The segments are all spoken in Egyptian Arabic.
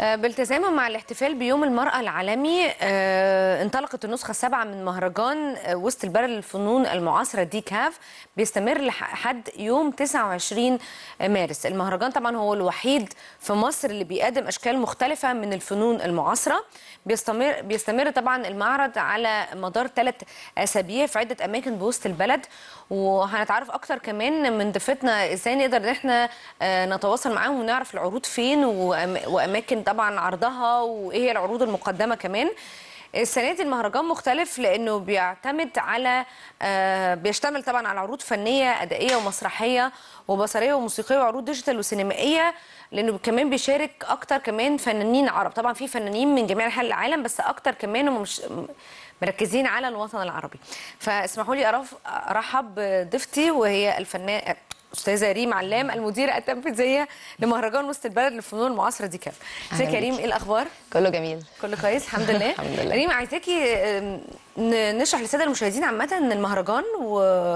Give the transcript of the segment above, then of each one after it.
آه، بالتزامن مع الاحتفال بيوم المرأة العالمي آه، انطلقت النسخة السابعة من مهرجان آه، وسط البلد للفنون المعاصرة دي كاف بيستمر لحد يوم 29 مارس المهرجان طبعا هو الوحيد في مصر اللي بيقدم أشكال مختلفة من الفنون المعاصرة بيستمر بيستمر طبعا المعرض على مدار ثلاث أسابيع في عدة أماكن بوسط البلد وهنتعرف أكتر كمان من ضيفتنا إزاي نقدر إن احنا آه، نتواصل معاهم ونعرف العروض فين وأم- وأماكن طبعا عرضها وإيه هي العروض المقدمة كمان السنة دي المهرجان مختلف لأنه بيعتمد على آه، بيشتمل طبعا على عروض فنية أدائية ومسرحية وبصرية وموسيقية وعروض ديجيتال وسينمائية لأنه كمان بيشارك أكتر كمان فنانين عرب طبعا في فنانين من جميع أنحاء العالم بس أكتر كمان هم مش مركزين على الوطن العربي فاسمحوا لي أرف- أرحب بضيفتي وهي الفنانة أستاذة ريم علام المديرة التنفيذية لمهرجان وسط البلد للفنون المعاصرة دي كاف ازيك يا أهلا ريم بيكي. ايه الأخبار؟ كله جميل كله كويس الحمد لله الحمد لله. ريم عايزاكي آم، ن- نشرح للساده المشاهدين عامه ان المهرجان و...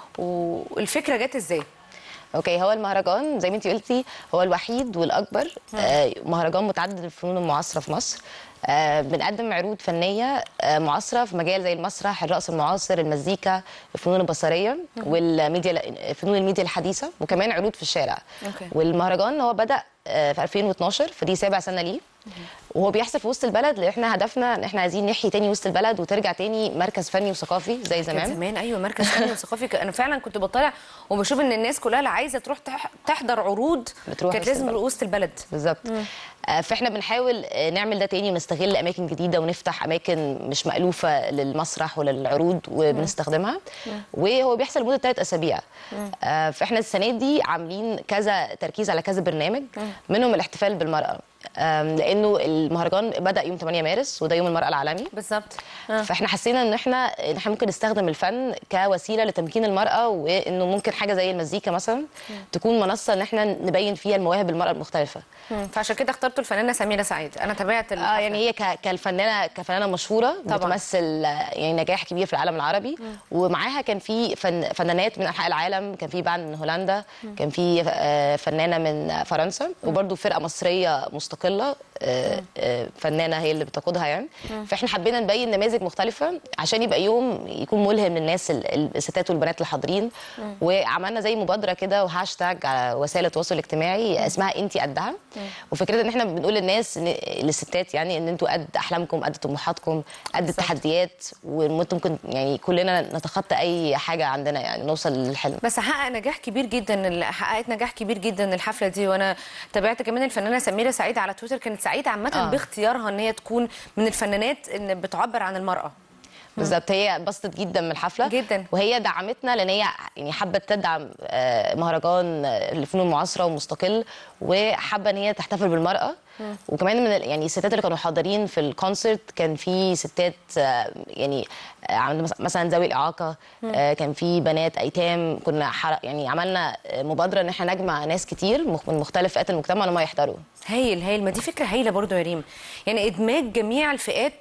والفكره جت ازاي اوكي هو المهرجان زي ما انت قلتي هو الوحيد والاكبر آه مهرجان متعدد الفنون المعاصره في مصر آه بنقدم عروض فنيه آه معاصره في مجال زي المسرح الرقص المعاصر المزيكا الفنون البصريه والميديا فنون الميديا الحديثه وكمان عروض في الشارع أوكي. والمهرجان هو بدا آه في 2012 فدي سابع سنه ليه وهو بيحصل في وسط البلد لان احنا هدفنا ان احنا عايزين نحيي تاني وسط البلد وترجع تاني مركز فني وثقافي زي كان زمان زمان ايوه مركز فني وثقافي ك- انا فعلا كنت بطلع وبشوف ان الناس كلها اللي عايزه تروح تح- تحضر عروض بتروح كانت وسط لازم البلد. وسط البلد بالظبط آه، فاحنا بنحاول آه، نعمل ده تاني ونستغل اماكن جديده ونفتح اماكن مش مالوفه للمسرح وللعروض وبنستخدمها وهو بيحصل لمده ثلاث اسابيع آه، فاحنا السنه دي عاملين كذا تركيز على كذا برنامج منهم الاحتفال بالمراه آم، لانه المهرجان بدا يوم 8 مارس وده يوم المراه العالمي بالظبط آه. فاحنا حسينا ان احنا ان احنا ممكن نستخدم الفن كوسيله لتمكين المراه وانه ممكن حاجه زي المزيكا مثلا تكون منصه ان احنا نبين فيها المواهب المراه المختلفه مم. فعشان كده اخترتوا الفنانه سميره سعيد انا تابعت اه يعني هي ك- كالفنانه كفنانه مشهوره طبعاً. بتمثل آه، يعني نجاح كبير في العالم العربي ومعاها كان في فن فنانات من انحاء العالم كان في باند من هولندا كان في آه، فنانه من فرنسا وبرده فرقه مصريه مستقله آه، آه، فنانه هي اللي بتقودها يعني فاحنا حبينا نبين نماذج مختلفه عشان يبقى يوم يكون ملهم للناس ال- ال- الستات والبنات اللي حاضرين وعملنا زي مبادره كده وهاشتاج على وسائل التواصل الاجتماعي اسمها انتي قدها وفكره ان احنا بنقول للناس إن للستات يعني ان انتوا قد احلامكم قد طموحاتكم قد التحديات وانتم ممكن يعني كلنا نتخطى اي حاجه عندنا يعني نوصل للحلم بس حقق نجاح كبير جدا ال- حققت نجاح كبير جدا الحفله دي وانا تابعت كمان الفنانه سميره سعيد على تويتر كانت سعيده عامه آه. باختيارها ان هي تكون من الفنانات اللي بتعبر عن المراه بالظبط هي اتبسطت جدا من الحفله جداً. وهي دعمتنا لان هي يعني حابه تدعم آه، مهرجان آه، الفنون المعاصره ومستقل وحابه ان هي تحتفل بالمراه وكمان من ال- يعني الستات اللي كانوا حاضرين في الكونسرت كان في ستات آه، يعني آه، عند مس- مثلا ذوي الاعاقه آه، كان في بنات ايتام كنا حر- يعني عملنا آه، مبادره ان احنا نجمع ناس كتير مخ- من مختلف فئات المجتمع ان هم يحضروا هايل هايل ما دي فكره هايله برضو يا ريم يعني ادماج جميع الفئات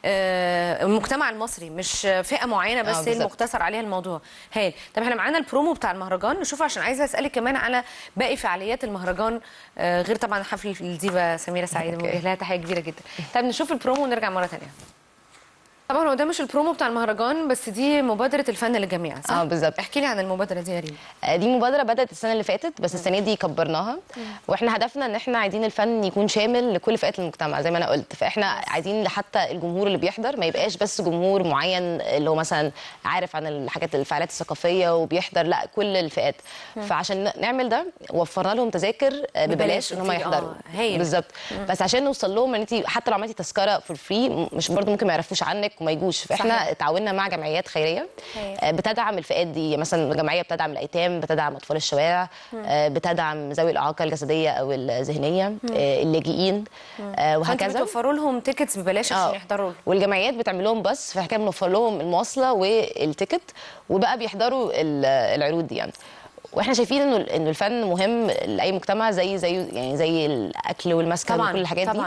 آه، المجتمع المصري مش فئه معينه بس آه، هي بالظبط. المقتصر عليها الموضوع هايل طب احنا معانا البرومو بتاع المهرجان نشوفه عشان عايزه اسالك كمان على باقي فعاليات المهرجان آه، غير طبعا حفل الديفا سميره سعيد أوكي. موجه لها تحيه كبيره جدا طب نشوف البرومو ونرجع مره ثانيه طبعا هو ده مش البرومو بتاع المهرجان بس دي مبادره الفن للجميع صح؟ آه، بالظبط. احكي لي عن المبادره دي يا ريم آه، دي مبادرة بدأت السنة اللي فاتت بس السنة دي كبرناها واحنا هدفنا ان احنا عايزين الفن يكون شامل لكل فئات المجتمع زي ما انا قلت فاحنا عايزين حتى الجمهور اللي بيحضر ما يبقاش بس جمهور معين اللي هو مثلا عارف عن الحاجات الفعاليات الثقافية وبيحضر لا كل الفئات فعشان ن- نعمل ده وفرنا لهم تذاكر آه، ببلاش ببلاش ان هم قلتي لي. يحضروا آه، هايل. بالظبط بس عشان نوصل لهم ان انت حتى لو عملتي تذكره فور فري مش برضه ممكن ما يعرفوش عنك وما يجوش فاحنا صحيح. تعاوننا مع جمعيات خيريه هايل. آه، بتدعم الفئات دي مثلا جمعيه بتدعم الايتام بتدعم اطفال الشوارع آه، بتدعم ذوي الاعاقه الجسديه او الذهنيه آه، اللاجئين آه، فانتوا وهكذا بتوفروا لهم تيكتس ببلاش عشان آه. يحضروا والجمعيات بتعمل لهم بس فاحنا كده بنوفر لهم المواصله والتيكت وبقى بيحضروا ال- العروض دي يعني واحنا شايفين انه انه الفن مهم لاي مجتمع زي زي يعني زي الاكل والمسكن طبعاً، وكل الحاجات طبعاً. دي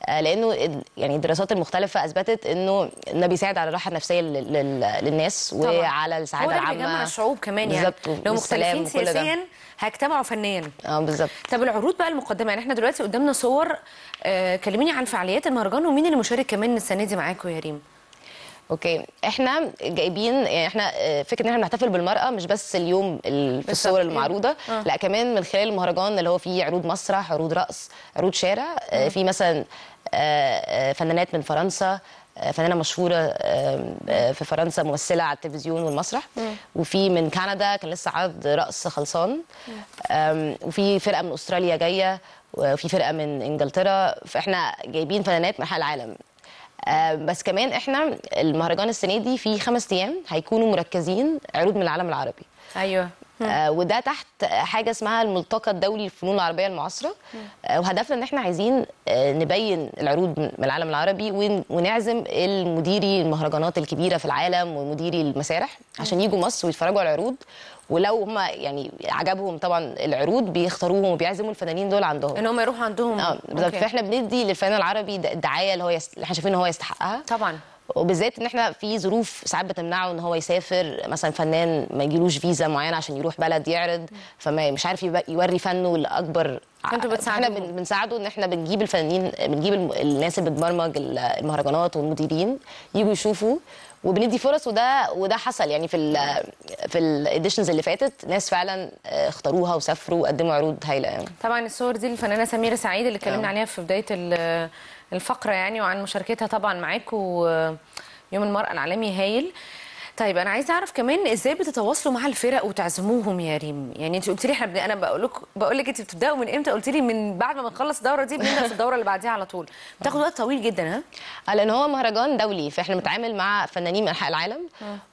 آه، لانه ال- يعني الدراسات المختلفه اثبتت انه ده بيساعد على الراحه النفسيه لل- لل- للناس طبعاً. وعلى هو السعاده ده اللي العامه بيجمع الشعوب كمان يعني بالظبط لو والسلام مختلفين وكل ده. سياسيا هيجتمعوا فنيا اه بالظبط طب العروض بقى المقدمه يعني احنا دلوقتي قدامنا صور آه كلميني عن فعاليات المهرجان ومين اللي مشارك كمان السنه دي معاكم يا ريم اوكي احنا جايبين يعني احنا آه، فكره ان احنا بنحتفل بالمراه مش بس اليوم ال- في بالظبط. الصور المعروضه لا كمان من خلال المهرجان اللي هو فيه عروض مسرح عروض رقص عروض شارع آه، في مثلا آه، آه، فنانات من فرنسا آه، فنانه مشهوره آه، آه، في فرنسا ممثله على التلفزيون والمسرح وفي من كندا كان لسه عرض رقص خلصان آم، وفي فرقه من استراليا جايه وفي فرقه من انجلترا فاحنا جايبين فنانات من حول العالم آه، بس كمان احنا المهرجان السنه دي فيه خمس ايام هيكونوا مركزين عروض من العالم العربي ايوه آه وده تحت حاجه اسمها الملتقى الدولي للفنون العربيه المعاصره آه وهدفنا ان احنا عايزين آه نبين العروض من العالم العربي ون- ونعزم المديري المهرجانات الكبيره في العالم ومديري المسارح عشان يجوا مصر ويتفرجوا على العروض ولو هم يعني عجبهم طبعا العروض بيختاروهم وبيعزموا الفنانين دول عندهم ان هم يروحوا عندهم اه بالظبط أوكي. فاحنا بندي للفنان العربي د- الدعايه اللي هو يست... اللي احنا شايفين ان هو يستحقها طبعا وبالذات ان احنا في ظروف ساعات بتمنعه ان هو يسافر مثلا فنان ما يجيلوش فيزا معينه عشان يروح بلد يعرض فما مش عارف يبقى- يوري فنه لاكبر فانتوا احنا بتساعدوهم. بن- بنساعده ان احنا بنجيب الفنانين بنجيب الم- الناس اللي بتبرمج ال- المهرجانات والمديرين يجوا يشوفوا وبندي فرص وده وده حصل يعني في ال في الاديشنز اللي فاتت ناس فعلا آه، اختاروها وسافروا وقدموا عروض هايله يعني طبعا الصور دي الفنانه سميره سعيد اللي اتكلمنا آه. عليها في بدايه ال- الفقره يعني وعن مشاركتها طبعا معاكم يوم المراه العالمي هايل طيب انا عايزه اعرف كمان ازاي بتتواصلوا مع الفرق وتعزموهم يا ريم يعني انت قلت لي احنا بن- انا بقول لك بقول لك انت بتبداوا من امتى قلت لي من بعد ما بنخلص الدوره دي بنبدا في الدوره اللي بعديها على طول بتاخد وقت طويل جدا ها آه، لان هو مهرجان دولي فاحنا بنتعامل مع فنانين من انحاء العالم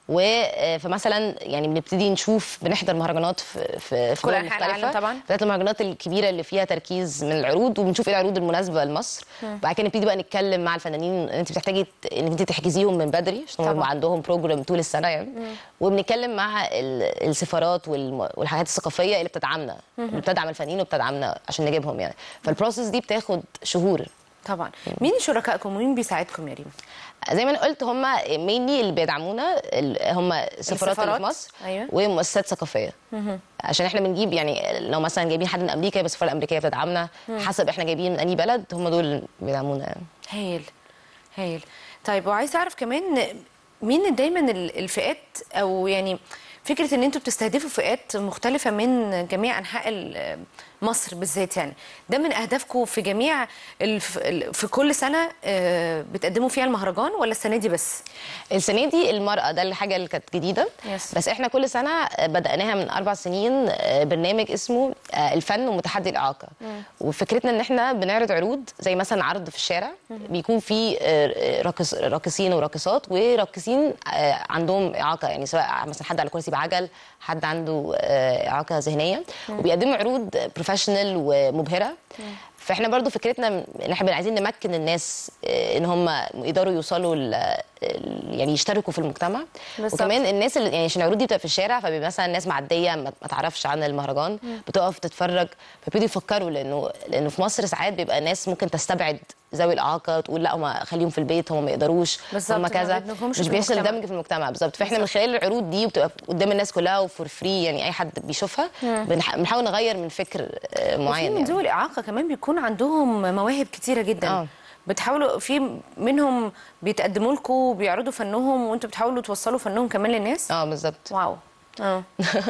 وفمثلا يعني بنبتدي نشوف بنحضر مهرجانات في في في كل دول أنحاء مختلفة. العالم طبعاً. بالذات المهرجانات الكبيره اللي فيها تركيز من العروض وبنشوف ايه العروض المناسبه لمصر بعد كده نبتدي بقى نتكلم مع الفنانين انت بتحتاجي ت- انك انت تحجزيهم من بدري عشان هم طبعاً. يبقى عندهم بروجرام طول السنه يعني وبنتكلم مع ال- السفارات والم- والحاجات الثقافيه اللي بتدعمنا اللي بتدعم الفنانين وبتدعمنا عشان نجيبهم يعني فالبروسيس دي بتاخد شهور طبعا مين شركائكم ومين بيساعدكم يا ريم زي ما انا قلت هم مينلي اللي بيدعمونا ال- هم السفارات اللي السفارات، في مصر أيوة. ومؤسسات ثقافيه عشان احنا بنجيب يعني لو مثلا جايبين حد من امريكا يبقى السفاره الامريكيه بتدعمنا حسب احنا جايبين من انهي بلد هم دول اللي بيدعمونا يعني. هايل هايل طيب وعايزه اعرف كمان مين دايما ال- الفئات او يعني فكره ان انتوا بتستهدفوا فئات مختلفه من جميع انحاء ال- مصر بالذات يعني ده من اهدافكم في جميع الف... ال- في كل سنه آه، بتقدموا فيها المهرجان ولا السنه دي بس السنه دي المراه ده الحاجه اللي كانت جديده Yes. بس احنا كل سنه بداناها من اربع سنين برنامج اسمه الفن ومتحدي الاعاقه وفكرتنا ان احنا بنعرض عروض زي مثلا عرض في الشارع بيكون فيه راقص راقصين وراقصات وراقصين عندهم اعاقه يعني سواء مثلا حد على كرسي بعجل حد عنده اعاقه ذهنيه وبيقدموا عروض بروفيشنال ومبهره فاحنا برضو فكرتنا ان احنا عايزين نمكن الناس آه، ان هم يقدروا يوصلوا ل- ال- يعني يشتركوا في المجتمع بالظبط. وكمان الناس اللي يعني عشان العروض دي بتبقى في الشارع فبيبقى مثلا الناس معديه ما ما تعرفش عن المهرجان بتقف تتفرج فبيبتدوا يفكروا لانه لانه في مصر ساعات بيبقى ناس ممكن تستبعد ذوي الاعاقه تقول لا هم خليهم في البيت هم ما يقدروش بالظبط، هم ما كذا بيدمجهمش مش في بيحصل المجتمع. دمج في المجتمع بالظبط فاحنا من خلال العروض دي وبتبقى قدام الناس كلها وفور فري يعني اي حد بيشوفها بنح- بنحاول نغير من فكر آه، وفي معين من يعني. ذوي الاعاقه كمان بيكون عندهم مواهب كتيره جدا آه. بتحاولوا في منهم بيتقدموا لكم وبيعرضوا فنهم وانتوا بتحاولوا توصلوا فنهم كمان للناس اه بالظبط واو اه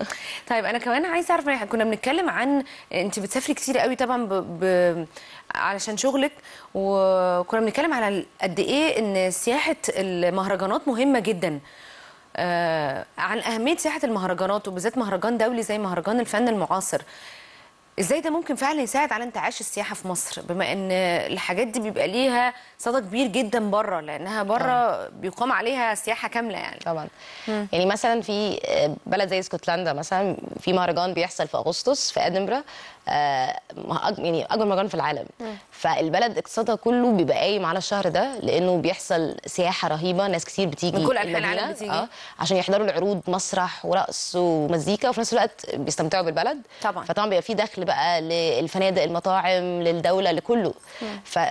طيب انا كمان عايزه اعرف احنا كنا بنتكلم عن انت بتسافري كتير قوي طبعا ب... ب... علشان شغلك وكنا بنتكلم على ال- قد ايه ان سياحه المهرجانات مهمه جدا آه عن اهميه سياحه المهرجانات وبالذات مهرجان دولي زي مهرجان الفن المعاصر ازاي ده ممكن فعلا يساعد على انتعاش السياحه في مصر بما ان الحاجات دي بيبقى ليها صدى كبير جدا بره لانها بره بيقام عليها سياحه كامله يعني طبعا يعني مثلا في بلد زي اسكتلندا مثلا في مهرجان بيحصل في اغسطس في ادنبرا آه، مه- أج- يعني اكبر مهرجان في العالم فالبلد اقتصادها كله بيبقى قايم على الشهر ده لانه بيحصل سياحه رهيبه ناس كتير بتيجي من كل أنحاء المدينة، العالم بتيجي. اه عشان يحضروا العروض مسرح ورقص ومزيكا وفي نفس الوقت بيستمتعوا بالبلد طبعاً. فطبعا بيبقى في دخل بقى للفنادق المطاعم للدوله لكله ف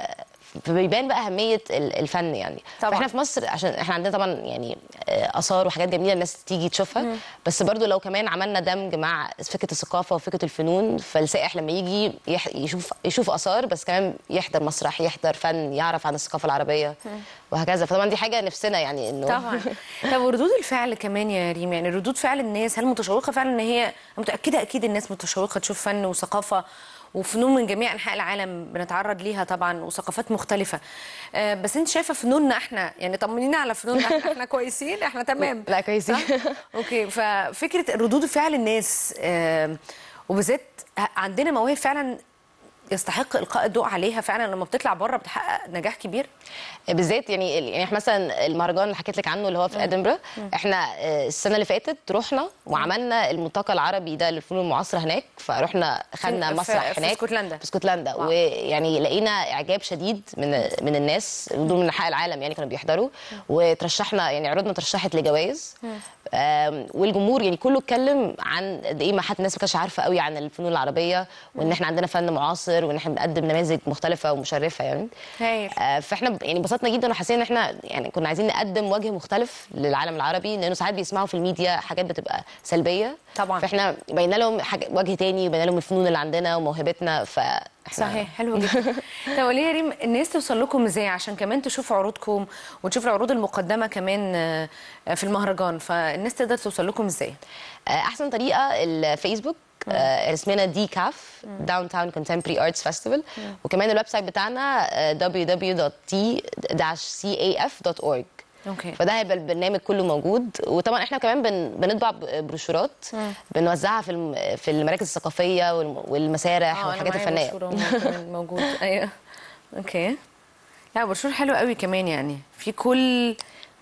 فبيبان بقى اهميه ال- الفن يعني طبعاً. فاحنا في مصر عشان احنا عندنا طبعا يعني آه، اثار وحاجات جميله الناس تيجي تشوفها بس برضو لو كمان عملنا دمج مع فكره الثقافه وفكره الفنون فالسائح لما يجي يح- يشوف يشوف اثار بس كمان يحضر مسرح يحضر فن يعرف عن الثقافه العربيه وهكذا فطبعا دي حاجه نفسنا يعني انه طبعا طب وردود الفعل كمان يا ريم يعني ردود فعل الناس هل متشوقه فعلا ان هي أنا متاكده اكيد الناس متشوقه تشوف فن وثقافه وفنون من جميع انحاء العالم بنتعرض ليها طبعا وثقافات مختلفه آه بس انت شايفه فنوننا احنا يعني طمنينا على فنوننا احنا احنا كويسين احنا تمام لا كويسين صح؟ اوكي ففكره ردود فعل الناس آه وبالذات عندنا مواهب فعلا يستحق القاء الضوء عليها فعلا لما بتطلع بره بتحقق نجاح كبير بالذات يعني يعني إحنا مثلا المهرجان اللي حكيت لك عنه اللي هو في ادنبرا احنا آه، السنه اللي فاتت رحنا وعملنا الملتقى العربي ده للفنون المعاصره هناك فرحنا خدنا في- مسرح في هناك اسكتلندا. في اسكتلندا واو. ويعني لقينا اعجاب شديد من من الناس دول من انحاء العالم يعني كانوا بيحضروا وترشحنا يعني عروضنا ترشحت لجوائز آم، والجمهور يعني كله اتكلم عن قد ايه ما حد الناس ما كانتش عارفه قوي عن الفنون العربيه وان احنا عندنا فن معاصر وان احنا بنقدم نماذج مختلفه ومشرفه يعني هايل آه، فاحنا ب- يعني انبسطنا جدا وحسينا ان احنا يعني كنا عايزين نقدم وجه مختلف للعالم العربي لانه ساعات بيسمعوا في الميديا حاجات بتبقى سلبيه طبعاً. فاحنا بينا لهم حاجة وجه تاني وبينا لهم الفنون اللي عندنا وموهبتنا ف صحيح حلو جدا طب قولي يا ريم الناس توصل لكم ازاي عشان كمان تشوف عروضكم وتشوف العروض المقدمه كمان آه، في المهرجان فالناس تقدر توصل لكم ازاي آه، احسن طريقه الفيسبوك آه، اسمنا دي كاف داون تاون كونتمبري ارتس فيستيفال وكمان الويب سايت بتاعنا آه، www.t-caf.org اوكي فده هيبقى البرنامج كله موجود وطبعا احنا كمان بن بنطبع ب- بروشورات بنوزعها في الم- في المراكز الثقافيه والم- والمسارح اه انا والحاجات معايا الفنيه بروشور أهو كمان موجود ايوه اوكي لا بروشور حلو قوي كمان يعني في كل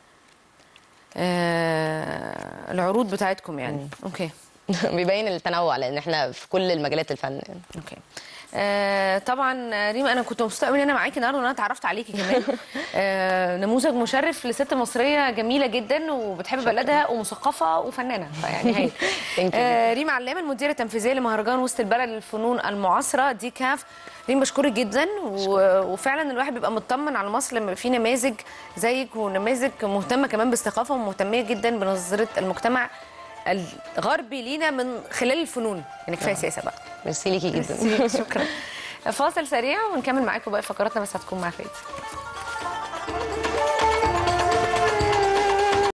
آه العروض بتاعتكم يعني اوكي بيبين التنوع لان احنا في كل المجالات الفن يعني. اوكي آه طبعا آه، ريما انا كنت مبسوطه قوي ان انا معاكي النهارده وان انا اتعرفت عليكي كمان آه نموذج مشرف لست مصريه جميله جدا وبتحب بلدها ومثقفه وفنانه فيعني هاي Thank you. آه ريما علام المديره التنفيذيه لمهرجان وسط البلد للفنون المعاصره دي كاف ريم بشكرك جدا و- وفعلا الواحد بيبقى مطمن على مصر لما يبقى في نماذج زيك ونماذج مهتمه كمان بالثقافه ومهتميه جدا بنظره المجتمع الغربي لينا من خلال الفنون يعني كفايه سياسه بقى ميرسي ليكي جدا ميرسي، شكرا فاصل سريع ونكمل معاكم باقي فقراتنا بس هتكون مع فايد